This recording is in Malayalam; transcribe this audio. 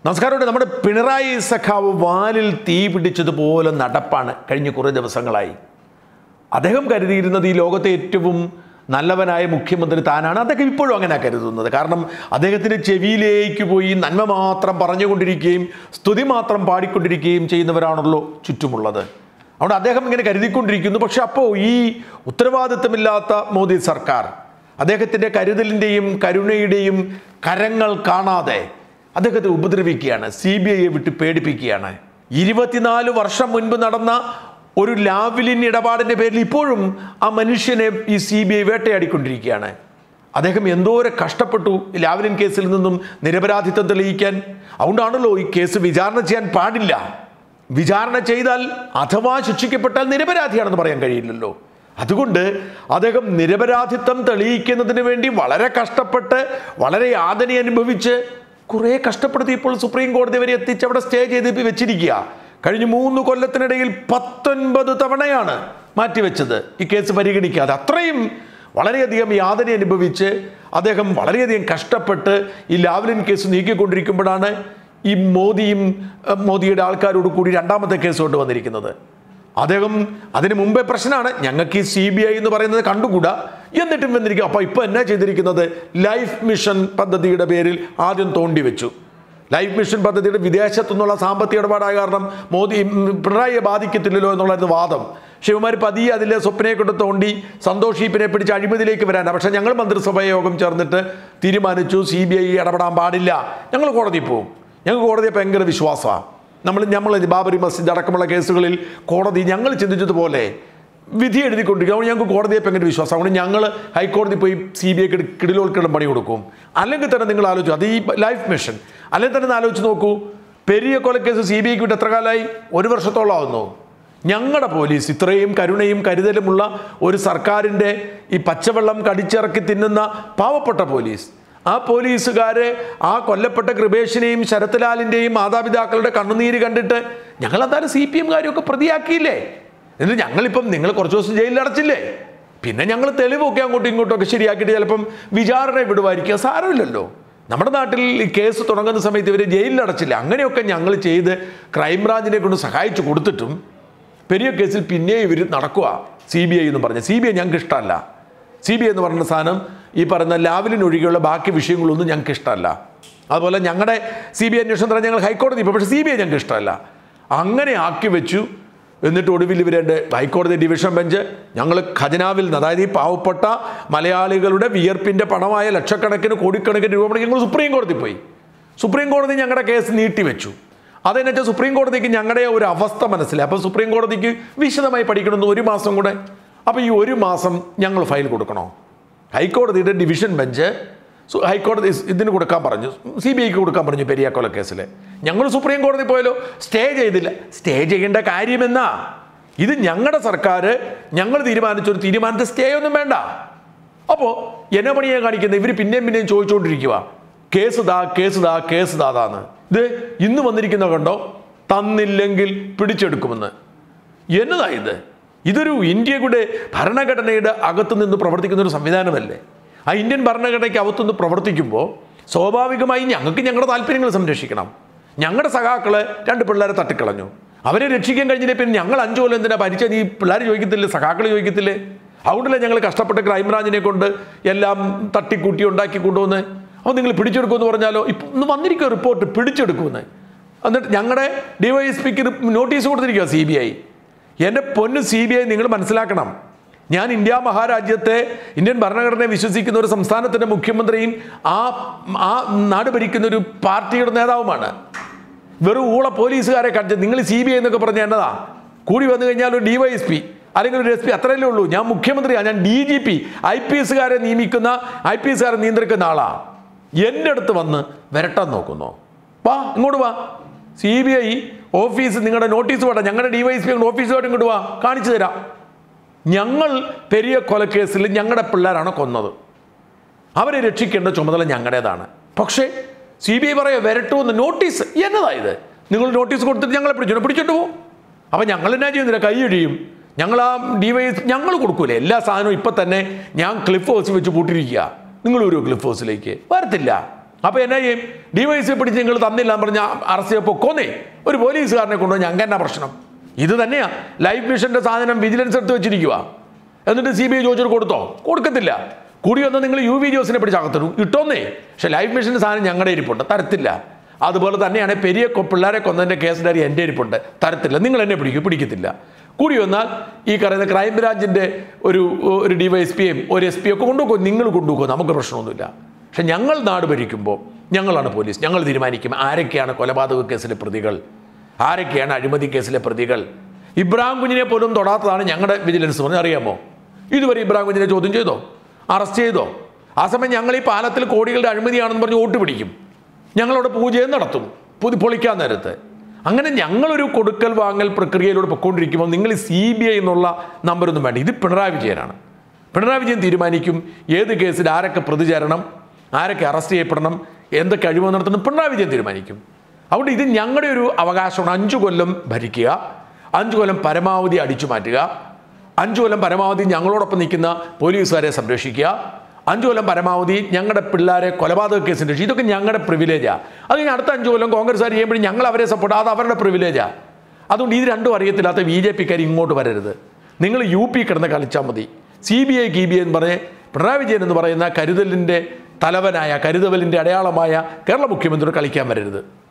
നമസ്കാരമുണ്ട് നമ്മുടെ പിണറായി സഖാവ് വാലിൽ തീ പിടിച്ചതുപോലെ നടപ്പാണ് കഴിഞ്ഞ കുറേ ദിവസങ്ങളായി അദ്ദേഹം കരുതിയിരുന്നത് ഈ ലോകത്തെ ഏറ്റവും നല്ലവനായ മുഖ്യമന്ത്രി താനാണ് അദ്ദേഹം ഇപ്പോഴും അങ്ങനെ കരുതുന്നത് കാരണം അദ്ദേഹത്തിൻ്റെ ചെവിയിലേക്ക് പോയി നന്മ മാത്രം പറഞ്ഞുകൊണ്ടിരിക്കുകയും സ്തുതി മാത്രം പാടിക്കൊണ്ടിരിക്കുകയും ചെയ്യുന്നവരാണല്ലോ ചുറ്റുമുള്ളത് അതുകൊണ്ട് അദ്ദേഹം ഇങ്ങനെ കരുതിക്കൊണ്ടിരിക്കുന്നു പക്ഷെ അപ്പോൾ ഈ ഉത്തരവാദിത്തമില്ലാത്ത മോദി സർക്കാർ അദ്ദേഹത്തിൻ്റെ കരുതലിൻ്റെയും കരുണയുടെയും കരങ്ങൾ കാണാതെ അദ്ദേഹത്തെ ഉപദ്രവിക്കുകയാണ് സി ബി ഐയെ വിട്ട് പേടിപ്പിക്കുകയാണ് ഇരുപത്തിനാല് വർഷം മുൻപ് നടന്ന ഒരു ലാവ്ലിൻ ഇടപാടിൻ്റെ പേരിൽ ഇപ്പോഴും ആ മനുഷ്യനെ ഈ സി ബി ഐ വേട്ടയാടിക്കൊണ്ടിരിക്കുകയാണ് അദ്ദേഹം എന്തോരെ കഷ്ടപ്പെട്ടു ഈ ലാവ്ലിൻ കേസിൽ നിന്നും നിരപരാധിത്വം തെളിയിക്കാൻ അതുകൊണ്ടാണല്ലോ ഈ കേസ് വിചാരണ ചെയ്യാൻ പാടില്ല വിചാരണ ചെയ്താൽ അഥവാ ശിക്ഷിക്കപ്പെട്ടാൽ നിരപരാധിയാണെന്ന് പറയാൻ കഴിയില്ലല്ലോ അതുകൊണ്ട് അദ്ദേഹം നിരപരാധിത്വം തെളിയിക്കുന്നതിന് വേണ്ടി വളരെ കഷ്ടപ്പെട്ട് വളരെ യാതന അനുഭവിച്ച് കുറേ കഷ്ടപ്പെടുത്തി ഇപ്പോൾ സുപ്രീം കോടതി വരെ എത്തിച്ച് അവിടെ സ്റ്റേ ചെയ്ത് ഇപ്പം വെച്ചിരിക്കുക കഴിഞ്ഞ മൂന്ന് കൊല്ലത്തിനിടയിൽ പത്തൊൻപത് തവണയാണ് മാറ്റിവെച്ചത് ഈ കേസ് പരിഗണിക്കാതെ അത്രയും വളരെയധികം യാതന അനുഭവിച്ച് അദ്ദേഹം വളരെയധികം കഷ്ടപ്പെട്ട് ഈ ലാവ്ലിൻ കേസ് നീക്കിക്കൊണ്ടിരിക്കുമ്പോഴാണ് ഈ മോദിയും അഹ് മോദിയുടെ ആൾക്കാരോട് കൂടി രണ്ടാമത്തെ കേസ് കൊണ്ട് വന്നിരിക്കുന്നത് അദ്ദേഹം അതിന് മുമ്പേ പ്രശ്നമാണ് ഞങ്ങൾക്ക് ഈ സി ബി ഐ എന്ന് പറയുന്നത് കണ്ടുകൂടാ എന്നിട്ടും വന്നിരിക്കും അപ്പോൾ ഇപ്പോൾ എന്നാ ചെയ്തിരിക്കുന്നത് ലൈഫ് മിഷൻ പദ്ധതിയുടെ പേരിൽ ആദ്യം തോണ്ടി വെച്ചു ലൈഫ് മിഷൻ പദ്ധതിയുടെ വിദേശത്തു നിന്നുള്ള സാമ്പത്തിക ഇടപാടായ കാരണം മോദി ഉം, പിണറായിയെ ബാധിക്കത്തില്ലല്ലോ എന്നുള്ളൊരു വാദം ശിവമാർ പതിയെ അതിലെ സ്വപ്നയെ കൊണ്ട് തോണ്ടി സന്തോഷ് ഈപ്പിനെ പിടിച്ച് അഴിമതിയിലേക്ക് വരാനാണ് പക്ഷേ ഞങ്ങൾ മന്ത്രിസഭാ യോഗം ചേർന്നിട്ട് തീരുമാനിച്ചു സി ബി ഐ ഇടപെടാൻ പാടില്ല ഞങ്ങൾ കോടതിയിൽ പോകും ഞങ്ങൾക്ക് കോടതിയെ ഭയങ്കര വിശ്വാസമാണ് നമ്മൾ നമ്മൾ ബാബരി മസ്ജിദ് അടക്കമുള്ള കേസുകളിൽ കോടതി ഞങ്ങൾ ചിന്തിച്ചതുപോലെ വിധി എഴുതിക്കൊണ്ടിരിക്കും അതുകൊണ്ട് ഞങ്ങൾക്ക് കോടതിയെ ഭയങ്കര വിശ്വാസം അതുകൊണ്ട് ഞങ്ങൾ ഹൈക്കോടതി പോയി സി ബി ഐക്ക് കിടിലോൽക്കിടം പണി കൊടുക്കും അല്ലെങ്കിൽ തന്നെ നിങ്ങൾ ആലോചിച്ചു അത് ഈ ലൈഫ് മിഷൻ അല്ലെങ്കിൽ തന്നെ ഒന്ന് ആലോചിച്ച് നോക്കൂ പെരിയ കൊലക്കേസ് സി ബി ഐക്ക് വിട്ട് എത്ര കാലമായി ഒരു വർഷത്തോളം ആവുന്നു ഞങ്ങളുടെ പോലീസ് ഇത്രയും കരുണയും കരുതലുമുള്ള ഒരു സർക്കാരിൻ്റെ ഈ പച്ചവെള്ളം കടിച്ചിറക്കി തിന്നുന്ന പാവപ്പെട്ട പോലീസ് ആ പോലീസുകാരെ ആ കൊല്ലപ്പെട്ട കൃപേഷിനെയും ശരത്ലാലിൻ്റെയും മാതാപിതാക്കളുടെ കണ്ണുനീര് കണ്ടിട്ട് ഞങ്ങൾ എന്തായാലും സി പി എംകാരെയൊക്കെ പ്രതിയാക്കിയില്ലേ എന്നിട്ട് ഞങ്ങളിപ്പം നിങ്ങൾ കുറച്ച് ദിവസം ജയിലിൽ അടച്ചില്ലേ പിന്നെ ഞങ്ങൾ തെളിവൊക്കെ അങ്ങോട്ടും ഇങ്ങോട്ടും ഒക്കെ ശരിയാക്കിയിട്ട് ചിലപ്പം വിചാരണ വിടുമായിരിക്കുക സാരമില്ലല്ലോ നമ്മുടെ നാട്ടിൽ ഈ കേസ് തുടങ്ങുന്ന സമയത്ത് ഇവർ ജയിലിൽ അടച്ചില്ല അങ്ങനെയൊക്കെ ഞങ്ങൾ ചെയ്ത് ക്രൈംബ്രാഞ്ചിനെ കൊണ്ട് സഹായിച്ചു കൊടുത്തിട്ടും പെരിയ കേസിൽ പിന്നെയും ഇവർ നടക്കുക സി ബി ഐ എന്ന് പറഞ്ഞ് സി ബി ഐ ഞങ്ങൾക്ക് ഇഷ്ടമല്ല സി ബി ഐ എന്ന് പറയുന്ന സാധനം ഈ പറയുന്ന ലാവലിനൊഴികെയുള്ള ബാക്കി വിഷയങ്ങളൊന്നും ഞങ്ങൾക്ക് ഇഷ്ടമല്ല അതുപോലെ ഞങ്ങളുടെ സി ബി ഐ അന്വേഷണം തരാൻ ഞങ്ങൾ ഹൈക്കോടതി ഇപ്പോൾ പക്ഷേ സി ബി ഐ ഞങ്ങൾക്ക് ഇഷ്ടമല്ല അങ്ങനെ ആക്കി വെച്ചു എന്നിട്ട് ഒടുവിൽ ഇവരുടെ ഹൈക്കോടതി ഡിവിഷൻ ബെഞ്ച് ഞങ്ങൾ ഖജനാവിൽ നിന്ന് അതായത് ഈ പാവപ്പെട്ട മലയാളികളുടെ വിയർപ്പിൻ്റെ പണമായ ലക്ഷക്കണക്കിന് കോടിക്കണക്കിന് രൂപ മുടക്കി ഞങ്ങൾ സുപ്രീം കോടതി പോയി സുപ്രീം കോടതി ഞങ്ങളുടെ കേസ് നീട്ടിവെച്ചു അതെന്നു സുപ്രീം കോടതിക്ക് ഞങ്ങളുടെ ഒരു അവസ്ഥ മനസ്സിലായി അപ്പോൾ സുപ്രീം കോടതിക്ക് വിശദമായി പഠിക്കണമെന്ന് ഒരു മാസം കൂടെ അപ്പോൾ ഈ ഒരു മാസം ഞങ്ങൾ ഫയൽ കൊടുക്കണോ ഹൈക്കോടതിയുടെ ഡിവിഷൻ ബെഞ്ച് സു- ഹൈക്കോടതി സ് ഇതിന് കൊടുക്കാൻ പറഞ്ഞു സി ബി ഐക്ക് കൊടുക്കാൻ പറഞ്ഞു പെരിയാക്കൊല കേസിൽ ഞങ്ങൾ സുപ്രീം കോടതി പോയാലോ സ്റ്റേ ചെയ്തില്ല സ്റ്റേ ചെയ്യേണ്ട കാര്യമെന്നാ ഇത് ഞങ്ങളുടെ സർക്കാർ ഞങ്ങൾ തീരുമാനിച്ചൊരു തീരുമാനത്തെ സ്റ്റേ ഒന്നും വേണ്ട അപ്പോൾ എന്നെ പണിയെ കാണിക്കുന്നത് ഇവർ പിന്നെയും പിന്നെയും ചോദിച്ചുകൊണ്ടിരിക്കുക കേസ് ദാ കേസ് ദാ കേസ് ദാതാന്ന് ഇത് ഇന്ന് വന്നിരിക്കുന്ന കണ്ടോ തന്നില്ലെങ്കിൽ പിടിച്ചെടുക്കുമെന്ന് എന്നതാ ഇത് ഇതൊരു ഇന്ത്യയുടെ ഭരണഘടനയുടെ അകത്ത് നിന്ന് പ്രവർത്തിക്കുന്ന ഒരു സംവിധാനമല്ലേ ആ ഇന്ത്യൻ ഭരണഘടനയ്ക്ക് അകത്തുനിന്ന് പ്രവർത്തിക്കുമ്പോൾ സ്വാഭാവികമായി ഞങ്ങൾക്ക് ഞങ്ങളുടെ താല്പര്യങ്ങൾ സംരക്ഷിക്കണം ഞങ്ങളുടെ സഖാക്കളെ രണ്ട് പിള്ളേരെ തട്ടിക്കളഞ്ഞു അവരെ രക്ഷിക്കാൻ കഴിഞ്ഞില്ലേ പിന്നെ ഞങ്ങൾ അഞ്ചു കൊല്ലം എന്തിനാ ഭരിച്ച നീ പിള്ളേർ ചോദിക്കത്തില്ലേ സഖാക്കൾ ചോദിക്കത്തില്ലേ അതുകൊണ്ടല്ലേ ഞങ്ങൾ കഷ്ടപ്പെട്ട് ക്രൈംബ്രാഞ്ചിനെ കൊണ്ട് എല്ലാം തട്ടിക്കൂട്ടി ഉണ്ടാക്കി കൊണ്ടുവന്ന് അപ്പോൾ നിങ്ങൾ പിടിച്ചെടുക്കുമെന്ന് പറഞ്ഞാലോ ഇപ്പം ഇന്ന് വന്നിരിക്കുക റിപ്പോർട്ട് പിടിച്ചെടുക്കുമെന്ന് എന്നിട്ട് ഞങ്ങളുടെ ഡിവൈഎസ്പിക്ക് നോട്ടീസ് കൊടുത്തിരിക്കുക സി ബി ഐ എൻ്റെ പൊന്ന് സി ബി ഐ നിങ്ങൾ മനസ്സിലാക്കണം ഞാൻ ഇന്ത്യ മഹാരാജ്യത്തെ ഇന്ത്യൻ ഭരണഘടനയെ വിശ്വസിക്കുന്ന ഒരു സംസ്ഥാനത്തിൻ്റെ മുഖ്യമന്ത്രിയും ആ ആ നാട് ഭരിക്കുന്ന ഒരു പാർട്ടിയുടെ നേതാവുമാണ് വെറും ഊള പോലീസുകാരെ കണ്ടിട്ട് നിങ്ങൾ സി ബി ഐ എന്നൊക്കെ പറഞ്ഞ എന്നതാ കൂടി വന്നു കഴിഞ്ഞാൽ ഒരു ഡിവൈഎസ്പി അല്ലെങ്കിൽ ഒരു എസ് പി അത്രയല്ലേ ഉള്ളൂ ഞാൻ മുഖ്യമന്ത്രിയാണ് ഞാൻ D G P I P എസുകാരെ നിയമിക്കുന്ന ഐ പി എസുകാരെ നിയന്ത്രിക്കുന്ന ആളാ എൻ്റെ അടുത്ത് വന്ന് വരട്ടാൻ നോക്കുന്നു വാ ഇങ്ങോട്ട് വാ സി ബി ഐ ഓഫീസ് നിങ്ങളുടെ നോട്ടീസ് വേണ്ട ഞങ്ങളുടെ ഡിവൈഎസ്പി ഓഫീസുമായിട്ട് ഇങ്ങോട്ട് വാ കാണിച്ചു തരാം ഞങ്ങൾ പെരിയ കൊലക്കേസിൽ ഞങ്ങളുടെ പിള്ളേരാണ് കൊന്നത് അവരെ രക്ഷിക്കേണ്ട ചുമതല ഞങ്ങളുടേതാണ് പക്ഷേ സി ബി ഐ പറയാ വരട്ടു എന്ന് നോട്ടീസ് എന്നതാ ഇത് നിങ്ങൾ നോട്ടീസ് കൊടുത്തിട്ട് ഞങ്ങളെ പിടിച്ചു പിടിച്ചിട്ട് പോകും അപ്പം ഞങ്ങൾ എന്നാ ചെയ്യുന്നില്ല കൈ ഒഴിയും ഞങ്ങൾ ആ ഡിവൈസ് ഞങ്ങൾ കൊടുക്കൂലേ എല്ലാ സാധനവും ഇപ്പം തന്നെ ഞാൻ ക്ലിഫ് ഹൗസ് വെച്ച് പൂട്ടിരിക്കുക നിങ്ങൾ ഒരു ക്ലിഫ് ഹൗസിലേക്ക് വരത്തില്ല അപ്പോൾ എന്നാ ചെയ്യും ഡിവൈസ് പിടിച്ച് നിങ്ങൾ തന്നില്ല എന്ന് പറഞ്ഞാൽ അറസ്റ്റ് ചെയ്ത് പൊക്കോന്നേ ഒരു പോലീസുകാരനെ കൊണ്ടുപോയി ഞങ്ങൾക്ക് എന്നാ പ്രശ്നം ഇത് തന്നെയാ ലൈഫ് മിഷന്റെ സാധനം വിജിലൻസ് എടുത്ത് വെച്ചിരിക്കുക എന്നിട്ട് സി ബി ഐ ചോദിച്ചിട്ട് കൊടുത്തോ കൊടുക്കത്തില്ല കൂടി വന്നാൽ നിങ്ങൾ യു വി ജോസിനെ പിടിച്ച് അകത്തിടും ഇട്ടോന്നേ പക്ഷെ ലൈഫ് മിഷന്റെ സാധനം ഞങ്ങളുടെ ഇരിപ്പുണ്ട് തരത്തില്ല അതുപോലെ തന്നെയാണ് പെരിയ കൊ- പിള്ളേരെ കൊന്നതിൻ്റെ കേസ് ഡയറി എൻ്റെ ഇരിപ്പുണ്ട് തരത്തില്ല നിങ്ങൾ എന്നെ പിടിക്കും പിടിക്കത്തില്ല കൂടി വന്നാൽ ഈ പറയുന്ന ക്രൈംബ്രാഞ്ചിൻ്റെ ഒരു ഒരു ഡി വൈ എസ് പിയും ഒരു എസ് പി ഒക്കെ കൊണ്ടുപോകും നിങ്ങൾ കൊണ്ടുപോകും നമുക്ക് പ്രശ്നമൊന്നുമില്ല പക്ഷെ ഞങ്ങൾ നാട് ഭരിക്കുമ്പോൾ ഞങ്ങളാണ് പോലീസ് ഞങ്ങൾ തീരുമാനിക്കും ആരൊക്കെയാണ് കൊലപാതക കേസിലെ പ്രതികൾ ആരൊക്കെയാണ് അഴിമതി കേസിലെ പ്രതികൾ ഇബ്രാഹിം കുഞ്ഞിനെ പോലും തൊടാത്തതാണ് ഞങ്ങളുടെ വിജിലൻസ് പറഞ്ഞ് അറിയാമോ ഇതുവരെ ഇബ്രാഹിം കുഞ്ഞിനെ ചോദ്യം ചെയ്തോ അറസ്റ്റ് ചെയ്തോ ആ സമയം ഞങ്ങൾ ഈ പാലത്തിൽ കോടികളുടെ അഴിമതിയാണെന്ന് പറഞ്ഞ് വോട്ട് പിടിക്കും ഞങ്ങളവിടെ പൂജയും നടത്തും പുതി പൊളിക്കാൻ നേരത്ത് അങ്ങനെ ഞങ്ങളൊരു കൊടുക്കൽ വാങ്ങൽ പ്രക്രിയയിലൂടെ പൊയ്ക്കൊണ്ടിരിക്കുമ്പോൾ നിങ്ങൾ സി ബി ഐ എന്നുള്ള നമ്പരൊന്നും വേണ്ട ഇത് പിണറായി വിജയനാണ് പിണറായി വിജയൻ തീരുമാനിക്കും ഏത് കേസിൽ ആരൊക്കെ പ്രതി ചേരണം ആരൊക്കെ അറസ്റ്റ് ചെയ്യപ്പെടണം എന്തൊക്കെ അഴിമതി നടത്തണം പിണറായി വിജയൻ തീരുമാനിക്കും അതുകൊണ്ട് ഇത് ഞങ്ങളുടെ ഒരു അവകാശമാണ് അഞ്ചു കൊല്ലം ഭരിക്കുക അഞ്ചു കൊല്ലം പരമാവധി അടിച്ചു മാറ്റുക അഞ്ചു കൊല്ലം പരമാവധി ഞങ്ങളോടൊപ്പം നിൽക്കുന്ന പോലീസുകാരെ സംരക്ഷിക്കുക അഞ്ചു കൊല്ലം പരമാവധി ഞങ്ങളുടെ പിള്ളേരെ കൊലപാതക കേസിൻ്റെ രക്ഷ ഇതൊക്കെ ഞങ്ങളുടെ പ്രിവിലേജാണ് അത് കഴിഞ്ഞ് അടുത്ത അഞ്ചു കൊല്ലം കോൺഗ്രസ്സുകാർ ചെയ്യുമ്പോഴും ഞങ്ങൾ അവരെ സപ്പോർട്ട് അത് അവരുടെ പ്രിവിലേജാണ് അതുകൊണ്ട് ഇത് രണ്ടും അറിയത്തില്ലാത്ത ബി ജെ പിക്കാർ ഇങ്ങോട്ട് വരരുത് നിങ്ങൾ യു പി കിടന്ന് കളിച്ചാൽ മതി സി ബി ഐ കി ബി ഐ എന്ന് പറഞ്ഞ് പിണറായി വിജയൻ എന്ന് പറയുന്ന കരുതലിൻ്റെ തലവനായ കരുതവലിൻ്റെ അടയാളമായ കേരള മുഖ്യമന്ത്രി കളിക്കാൻ വരരുത്